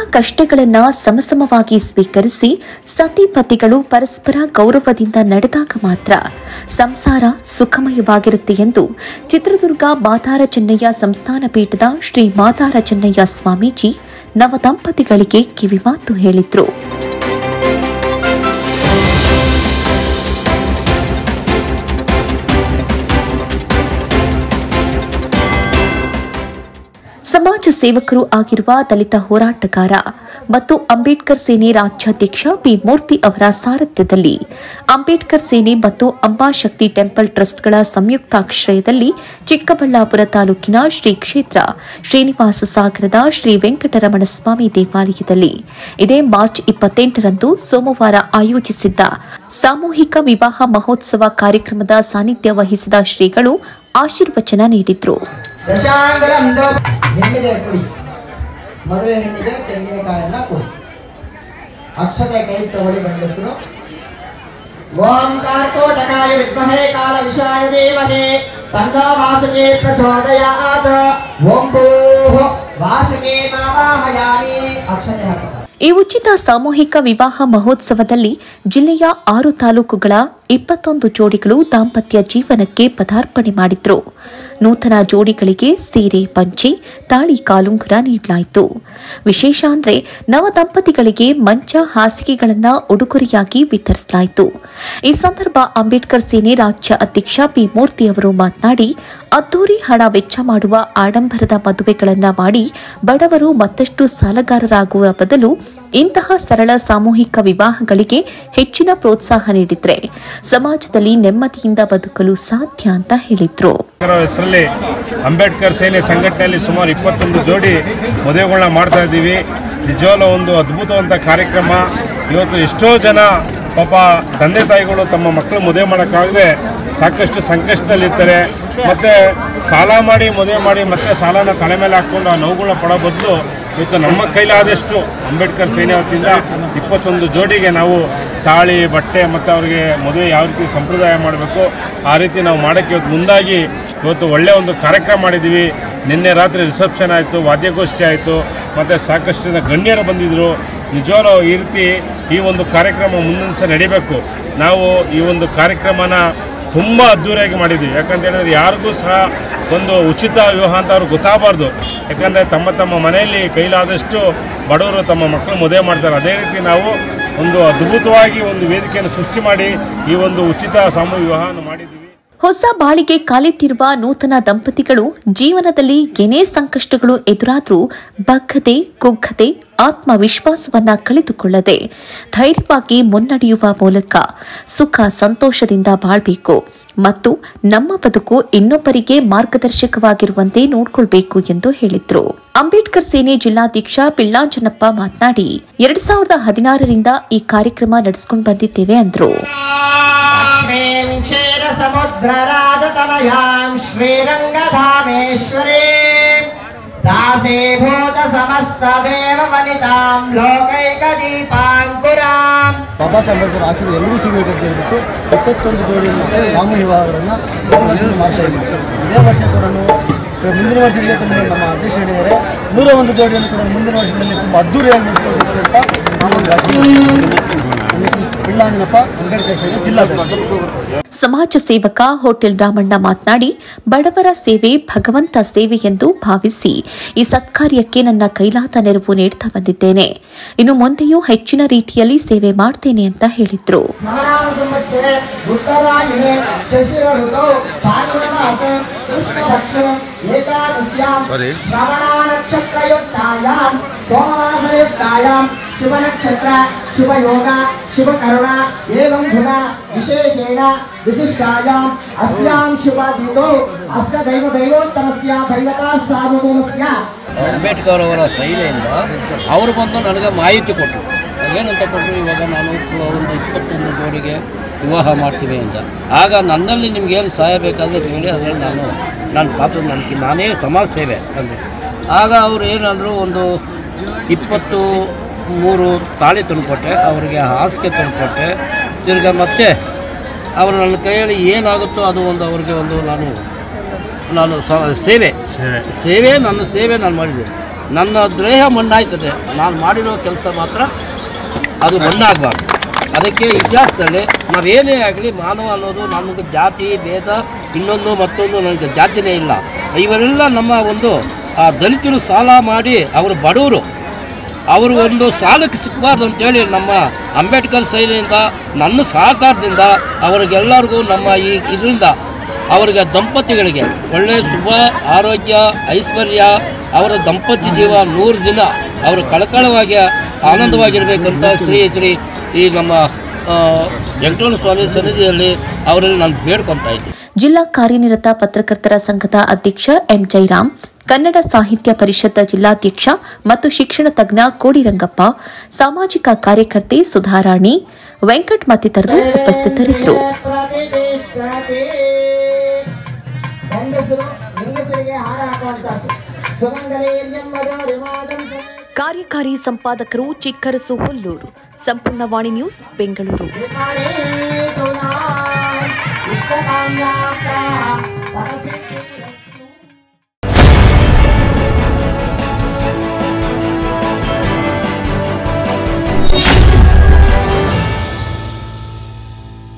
ಕಷ್ಟಗಳನ್ನ ಸಮಸಮವಾಗಿ ಸ್ವೀಕರಿಸಿ ಸತಿ ಪತಿಗಳು ಪರಸ್ಪರ ಗೌರವದಿಂದ ನಡೆದಾಗ ಮಾತ್ರ ಸಂಸಾರ ಸುಖಮಯವಾಗಿರುತ್ತೆ ಎಂದು ಚಿತ್ರದುರ್ಗ ಮಾದಾರ ಚೆನ್ನಯ್ಯ ಸಂಸ್ಥಾನ ಪೀಠದ ಶ್ರೀ ಮಾದಾರ ಚೆನ್ನಯ್ಯ ಸ್ವಾಮೀಜಿ ನವದಂಪತಿಗಳಿಗೆ ಕಿವಿಮಾತು ಹೇಳಿದ್ರು ಸಮಾಜ ಸೇವಕರು ಆಗಿರುವ ದಲಿತ ಹೋರಾಟಗಾರ ಮತ್ತು ಅಂಬೇಡ್ಕರ್ ಸೇನೆ ರಾಜ್ಯಾಧ್ಯಕ್ಷ ಪಿ ಮೂರ್ತಿ ಅವರ ಸಾರಥ್ಯದಲ್ಲಿ ಅಂಬೇಡ್ಕರ್ ಸೇನೆ ಮತ್ತು ಅಂಬಾಶಕ್ತಿ ಟೆಂಪಲ್ ಟ್ರಸ್ಟ್ಗಳ ಸಂಯುಕ್ತಾಶ್ರಯದಲ್ಲಿ ಚಿಕ್ಕಬಳ್ಳಾಪುರ ತಾಲೂಕಿನ ಶ್ರೀ ಕ್ಷೇತ್ರ ಶ್ರೀನಿವಾಸ ಸಾಗರದ ಶ್ರೀ ವೆಂಕಟರಮಣ ಸ್ವಾಮಿ ದೇವಾಲಯದಲ್ಲಿ ಇದೇ ಮಾರ್ಚ್ ಇಪ್ಪತ್ತೆಂಟರಂದು ಸೋಮವಾರ ಆಯೋಜಿಸಿದ್ದ ಸಾಮೂಹಿಕ ವಿವಾಹ ಮಹೋತ್ಸವ ಕಾರ್ಯಕ್ರಮದ ಸಾನ್ನಿಧ್ಯ ವಹಿಸಿದ ಶ್ರೀಗಳು ಆಶೀರ್ವಚನ ನೀಡಿದ್ರು ದಶಾಂಗಲಂ ಹೆಣ್ಣಿಗೆ ಕೊಡಿ ಮದುವೆ ಹೆಣ್ಣಿಗೆ ತೆಂಗಿನಕಾಯನ್ನ ಕೊಡಿ ಅಕ್ಷತೆ ಕೈ ತಗೊಳ್ಳಿ ಗಂಡಸರು ಓಂ ಕಾರ್ಕೋಟಕಾಯ ವಿದ್ಮಹೇ ಕಾಲ ವಿಷಾಯ ದೇವತೆ ತನ್ನೋ ವಾಸುಕೇ ಪ್ರಚೋದಯಾತ್ ಓಂ ಭೂಃ ವಾಸುಕೇ ಮಾವಾಹಯಾಮಿ ಅಕ್ಷತೆ ಹಾಕ ಈ ಉಚಿತ ಸಾಮೂಹಿಕ ವಿವಾಹ ಮಹೋತ್ಸವದಲ್ಲಿ ಜಿಲ್ಲೆಯ ಆರು ತಾಲೂಕುಗಳ ಇಪ್ಪತ್ತೊಂದು ಜೋಡಿಗಳು ದಾಂಪತ್ಯ ಜೀವನಕ್ಕೆ ಪದಾರ್ಪಣೆ ಮಾಡಿದ್ರು ನೂತನ ಜೋಡಿಗಳಿಗೆ ಸೀರೆ ಪಂಚೆ ತಾಳಿ ಕಾಲುಂಗುರ ನೀಡಲಾಯಿತು ವಿಶೇಷ ಅಂದ್ರೆ ನವ ದಂಪತಿಗಳಿಗೆ ಮಂಚ ಹಾಸಿಗೆಗಳನ್ನ ಉಡುಗೊರೆಯಾಗಿ ವಿತರಿಸಲಾಯಿತು ಈ ಸಂದರ್ಭ ಅಂಬೇಡ್ಕರ್ ಸೇನೆ ರಾಜ್ಯ ಅಧ್ಯಕ್ಷ ಪಿ ಮೂರ್ತಿ ಅವರು ಮಾತನಾಡಿ ಅದ್ದೂರಿ ಹಣ ವೆಚ್ಚ ಮಾಡುವ ಆಡಂಬರದ ಮದುವೆಗಳನ್ನ ಮಾಡಿ ಬಡವರು ಮತ್ತಷ್ಟು ಸಾಲಗಾರರಾಗುವ ಬದಲು ಇಂತಹ ಸರಳ ಸಾಮೂಹಿಕ ವಿವಾಹಗಳಿಗೆ ಹೆಚ್ಚಿನ ಪ್ರೋತ್ಸಾಹ ನೀಡಿದ್ರೆ ಸಮಾಜದಲ್ಲಿ ನೆಮ್ಮದಿಯಿಂದ ಬದುಕಲು ಸಾಧ್ಯ ಅಂತ ಹೇಳಿದ್ರು ಅವರ ಹೆಸರಲ್ಲಿ ಅಂಬೇಡ್ಕರ್ ಸೇನೆ ಸಂಘಟನೆಯಲ್ಲಿ ಸುಮಾರು ಇಪ್ಪತ್ತೊಂದು ಜೋಡಿ ಮದುವೆಗಳನ್ನ ಮಾಡ್ತಾ ಇದ್ದೀವಿ ನಿಜವಾಗ್ಲೂ ಒಂದು ಅದ್ಭುತವಂತ ಕಾರ್ಯಕ್ರಮ ಇವತ್ತು ಎಷ್ಟೋ ಜನ ಪಾಪ ತಂದೆ ತಾಯಿಗಳು ತಮ್ಮ ಮಕ್ಕಳು ಮದುವೆ ಮಾಡೋಕ್ಕಾಗದೆ ಸಾಕಷ್ಟು ಸಂಕಷ್ಟದಲ್ಲಿರ್ತಾರೆ ಮತ್ತು ಸಾಲ ಮಾಡಿ ಮದುವೆ ಮಾಡಿ ಮತ್ತೆ ಸಾಲನ ತಲೆ ಮೇಲೆ ಹಾಕ್ಕೊಂಡು ಆ ನೋವುಗಳನ್ನ ಪಡೋ ಬದಲು ಇವತ್ತು ನಮ್ಮ ಕೈಲಾದಷ್ಟು ಅಂಬೇಡ್ಕರ್ ಸೇನೆ ವತಿಯಿಂದ ಇಪ್ಪತ್ತೊಂದು ಜೋಡಿಗೆ ನಾವು ತಾಳಿ ಬಟ್ಟೆ ಮತ್ತು ಅವರಿಗೆ ಮದುವೆ ಯಾವ ರೀತಿ ಸಂಪ್ರದಾಯ ಮಾಡಬೇಕು ಆ ರೀತಿ ನಾವು ಮಾಡೋಕ್ಕೆ ಇವತ್ತು ಮುಂದಾಗಿ ಇವತ್ತು ಒಳ್ಳೆಯ ಒಂದು ಕಾರ್ಯಕ್ರಮ ಮಾಡಿದ್ದೀವಿ ನಿನ್ನೆ ರಾತ್ರಿ ರಿಸೆಪ್ಷನ್ ಆಯಿತು ವಾದ್ಯಗೋಷ್ಠಿ ಆಯಿತು ಮತ್ತು ಸಾಕಷ್ಟು ಜನ ಗಣ್ಯರು ಬಂದಿದ್ದರು ನಿಜವಾಗ್ಲೂ ಈ ರೀತಿ ಈ ಒಂದು ಕಾರ್ಯಕ್ರಮ ಮುಂದಿನ ಸಹ ನಡಿಬೇಕು ನಾವು ಈ ಒಂದು ಕಾರ್ಯಕ್ರಮನ ತುಂಬ ಅದ್ಧೂರಿಯಾಗಿ ಮಾಡಿದ್ದೀವಿ ಯಾಕಂತ ಹೇಳಿದ್ರೆ ಯಾರಿಗೂ ಸಹ ಒಂದು ಉಚಿತ ವಿವಾಹ ಅಂತ ಅವ್ರಿಗೆ ಗೊತ್ತಾಗಬಾರ್ದು ಯಾಕಂದರೆ ತಮ್ಮ ತಮ್ಮ ಮನೆಯಲ್ಲಿ ಕೈಲಾದಷ್ಟು ಬಡವರು ತಮ್ಮ ಮಕ್ಕಳು ಮದುವೆ ಮಾಡ್ತಾರೆ ಅದೇ ರೀತಿ ನಾವು ಒಂದು ಅದ್ಭುತವಾಗಿ ಒಂದು ವೇದಿಕೆಯನ್ನು ಸೃಷ್ಟಿ ಮಾಡಿ ಈ ಒಂದು ಉಚಿತ ಸಾಮೂಹಿಕ ವಿವಾಹವನ್ನು ಮಾಡಿದ್ದೀವಿ ಹೊಸ ಬಾಳಿಗೆ ಕಾಲಿಟ್ಟಿರುವ ನೂತನ ದಂಪತಿಗಳು ಜೀವನದಲ್ಲಿ ಏನೇ ಸಂಕಷ್ಟಗಳು ಎದುರಾದ್ರೂ ಬಗ್ಗದೆ ಕುಗ್ಗದೆ ಆತ್ಮವಿಶ್ವಾಸವನ್ನ ಕಳೆದುಕೊಳ್ಳದೆ ಧೈರ್ಯವಾಗಿ ಮುನ್ನಡೆಯುವ ಮೂಲಕ ಸುಖ ಸಂತೋಷದಿಂದ ಬಾಳ್ಬೇಕು ಮತ್ತು ನಮ್ಮ ಬದುಕು ಇನ್ನೊಬ್ಬರಿಗೆ ಮಾರ್ಗದರ್ಶಕವಾಗಿರುವಂತೆ ನೋಡ್ಕೊಳ್ಬೇಕು ಎಂದು ಹೇಳಿದ್ರು ಅಂಬೇಡ್ಕರ್ ಸೇನೆ ಜಿಲ್ಲಾಧ್ಯಕ್ಷ ಪಿಳ್ಳಾಂಜನಪ್ಪ ಮಾತನಾಡಿ ಎರಡ್ ಸಾವಿರದ ಹದಿನಾರರಿಂದ ಈ ಕಾರ್ಯಕ್ರಮ ನಡೆಸಿಕೊಂಡು ಬಂದಿದ್ದೇವೆ ಅಂದ್ರು ಶ್ರೀಂ ಕ್ಷೀರಸमुद्रराजतनयां श्रीरङ्गधामेश्वरी दासीभूत समस्तदेववनितां लोकैकदीपाङ्कुराम् ಬಾಬಾ ಸಾಹೇಬ್ ಅಂಬೇಡ್ಕರ್ ಆಶೀರ್ವಾದ ಎಲ್ಲರಿಗೂ ಸಿಗಬೇಕು ಅಂತ ಹೇಳ್ಬಿಟ್ಟು ಇಪ್ಪತ್ತೊಂದು ಜೋಡಿಯನ್ನು ಸಾಮೂಹಿಕ ವಿವಾಹಗಳನ್ನು ವರ್ಷ ಮಾಡ್ತಾ ಇದ್ದೀವಿ ಇದೇ ವರ್ಷ ಕೂಡ ಮುಂದಿನ ವರ್ಷಗಳಲ್ಲಿ ತುಂಬ ನಮ್ಮ ಅಧ್ಯಕ್ಷ ಹೇಳಿದ್ದಾರೆ ನೂರ ಒಂದು ಜೋಡಿಯನ್ನು ಕೂಡ ಮುಂದಿನ ವರ್ಷಗಳಲ್ಲಿ ತುಂಬ ಅದ್ದೂರಿಯಾಗಿ ನಡೆಸ್ಕೊಳ್ಬೇಕು ಅಂತ ನಾವು ಒಂದು ಆಶೀರ್ವಾದ ಪಿಳ್ಳಾಂಜನಪ್ಪ ಅಂಬೇಡ್ಕರ್ ಸೇನೆ ಜಿಲ್ಲಾಧ್ಯಕ್ಷ ಸಮಾಜ ಸೇವಕ ಹೋಟೆಲ್ ರಾಮಣ್ಣ ಮಾತನಾಡಿ ಬಡವರ ಸೇವೆ ಭಗವಂತ ಸೇವೆ ಎಂದು ಭಾವಿಸಿ ಈ ಸತ್ಕಾರ್ಯಕ್ಕೆ ನನ್ನ ಕೈಲಾದ ನೆರವು ನೀಡ್ತಾ ಬಂದಿದ್ದೇನೆ ಇನ್ನು ಮುಂದೆಯೂ ಹೆಚ್ಚಿನ ರೀತಿಯಲ್ಲಿ ಸೇವೆ ಮಾಡ್ತೇನೆ ಅಂತ ಹೇಳಿದ್ರು ನವನಾಮ ಸಂವತ್ಸರೆ ಉತ್ತರಾಯಣೆ ಶಶಿರ ಋತೌ ಫಾಲ್ಗುಣಮಾಸ ಕೃಷ್ಣಪಕ್ಷ ಏಕಾದಶ್ಯಾಂ ಶ್ರವಣ ನಕ್ಷತ್ರಯುಕ್ತಾಯಾಂ ಸೋಮವಾಸಯುಕ್ತಾಯಾಂ ಶುಭ ನಕ್ಷತ್ರ ಶುಭ ಯೋಗ ಶುಭ ಕರುಣ ಏವಂ ಗುಣ ವಿಶೇಷೇಣ ವಿಶಿಷ್ಟಾಯಾಂ ಅಸ್ಯಾಂ ಶುಭ ದಿತೋ ಅಸ್ಯ ದೈವ ದೈವೋತ್ತಮಸ್ಯ ದೈವತಾ ಸಾರ್ವಭೌಮಸ್ಯ ಅಂಬೇಡ್ಕರ್ ಅವರ ಶೈಲಿಯಿಂದ ಅವರು ಬಂದು ನನಗೆ ಮಾಹಿತಿ ಕೊಟ್ಟರು ಏನಂತ ಕೊಟ್ಟರು ಇವಾಗ ನಾನು ಒಂದು ಇಪ್ಪತ್ತೊಂದು ಜೋಡಿಗೆ ವಿವಾಹ ಮಾಡ್ತೀವಿ ಅಂತ ಆಗ ನನ್ನಲ್ಲಿ ನಿಮ್ಗೇನು ಸಹಾಯ ಬೇಕಾದರೆ ಹೇಳಿ ಅದರಲ್ಲಿ ನಾನು ನನ್ನ ಪಾತ್ರ ನನಗೆ ನಾನೇ ಸಮಾಜ ಸೇವೆ ಅಂದೆ ಆಗ ಅವರು ಏನಂದರು ಒಂದು ಇಪ್ಪತ್ತು ಮೂರು ತಾಳಿ ತಂದುಕೊಟ್ಟೆ ಅವರಿಗೆ ಹಾಸಿಗೆ ತಂದುಕೊಟ್ಟೆ ತಿರ್ಗಾ ಮತ್ತೆ ಅವರು ನನ್ನ ಕೈಯಲ್ಲಿ ಏನಾಗುತ್ತೋ ಅದು ಒಂದು ಅವರಿಗೆ ಒಂದು ನಾನು ನಾನು ಸ- ಸೇವೆ ಸೇವೆ ನನ್ನ ಸೇವೆ ನಾನು ಮಾಡಿದೆ ನನ್ನ ದೇಹ ಮಣ್ಣಾಯ್ತದೆ ನಾನು ಮಾಡಿರೋ ಕೆಲಸ ಮಾತ್ರ ಅದು ಮಣ್ಣಾಗಬಾರ್ದು ಅದಕ್ಕೆ ಇತಿಹಾಸದಲ್ಲಿ ನಾವೇನೇ ಆಗಲಿ ಮಾನವ ಅನ್ನೋದು ನಮಗೆ ಜಾತಿ ಭೇದ ಇನ್ನೊಂದು ಮತ್ತೊಂದು ನನಗೆ ಜಾತಿನೇ ಇಲ್ಲ ಇವರೆಲ್ಲ ನಮ್ಮ ಒಂದು ಆ ದಲಿತರು ಸಾಲ ಮಾಡಿ ಅವರು ಬಡವರು ಅವರು ಒಂದು ಸಾಲಕ್ಕೆ ಸಿಕ್ಕಬಾರ್ದು ಅಂತೇಳಿ ನಮ್ಮ ಅಂಬೇಡ್ಕರ್ ಶೈಲಿಯಿಂದ ನನ್ನ ಸಹಕಾರದಿಂದ ಅವರಿಗೆಲ್ಲರಿಗೂ ನಮ್ಮ ಈ ಇದರಿಂದ ಅವರಿಗೆ ದಂಪತಿಗಳಿಗೆ ಒಳ್ಳೆಯ ಶುಭ ಆರೋಗ್ಯ ಐಶ್ವರ್ಯ ಅವರ ದಂಪತಿ ಜೀವ ನೂರು ದಿನ ಅವರು ಕಳಕಳವಾಗಿ ಆನಂದವಾಗಿರಬೇಕಂತ ಶ್ರೀ ಶ್ರೀ ಈ ನಮ್ಮ ಆ, ವೆಂಕಟರಮಣ ಸ್ವಾಮಿ ಸನ್ನಿಧಿಯಲ್ಲಿ ಅವರಲ್ಲಿ ನಾನು ಬೇಡ್ಕೊತಾ ಇದ್ದೀನಿ ಜಿಲ್ಲಾ ಕಾರ್ಯನಿರತ ಪತ್ರಕರ್ತರ ಸಂಘದ ಅಧ್ಯಕ್ಷ ಎಂ ಜೈರಾಮ್ ಕನ್ನಡ ಸಾಹಿತ್ಯ ಪರಿಷತ್ ಜಿಲ್ಲಾಧ್ಯಕ್ಷ ಮತ್ತು ಶಿಕ್ಷಣ ತಜ್ಞ ಕೋಡಿರಂಗಪ್ಪ ಸಾಮಾಜಿಕ ಕಾರ್ಯಕರ್ತೆ ಸುಧಾರಾಣಿ ವೆಂಕಟ್ ಮತ್ತಿತರರು ಉಪಸ್ಥಿತರಿದ್ದರು ಪ್ರತಿಷ್ಠತೆ ಗಂಡಸರು ಹೆಂಗಸರಿಗೆ ಹಾರ ಹಾಕುವಂತಹದ್ದು ಸುಮಂಗಲೇರ್ಯಮ್ಮದು ವಿವಾದಂ ಕಾರ್ಯಕಾರಿ ಸಂಪಾದಕರು ಚಿಕ್ಕರಸು ಹುಲ್ಲೂರು ಸಂಪೂರ್ಣ ವಾಣಿ ನ್ಯೂಸ್ ಬೆಂಗಳೂರು ಇಷ್ಟಕಾಮ್ಯಾಪ್ತ ಪರಸಿದ್ಧಿ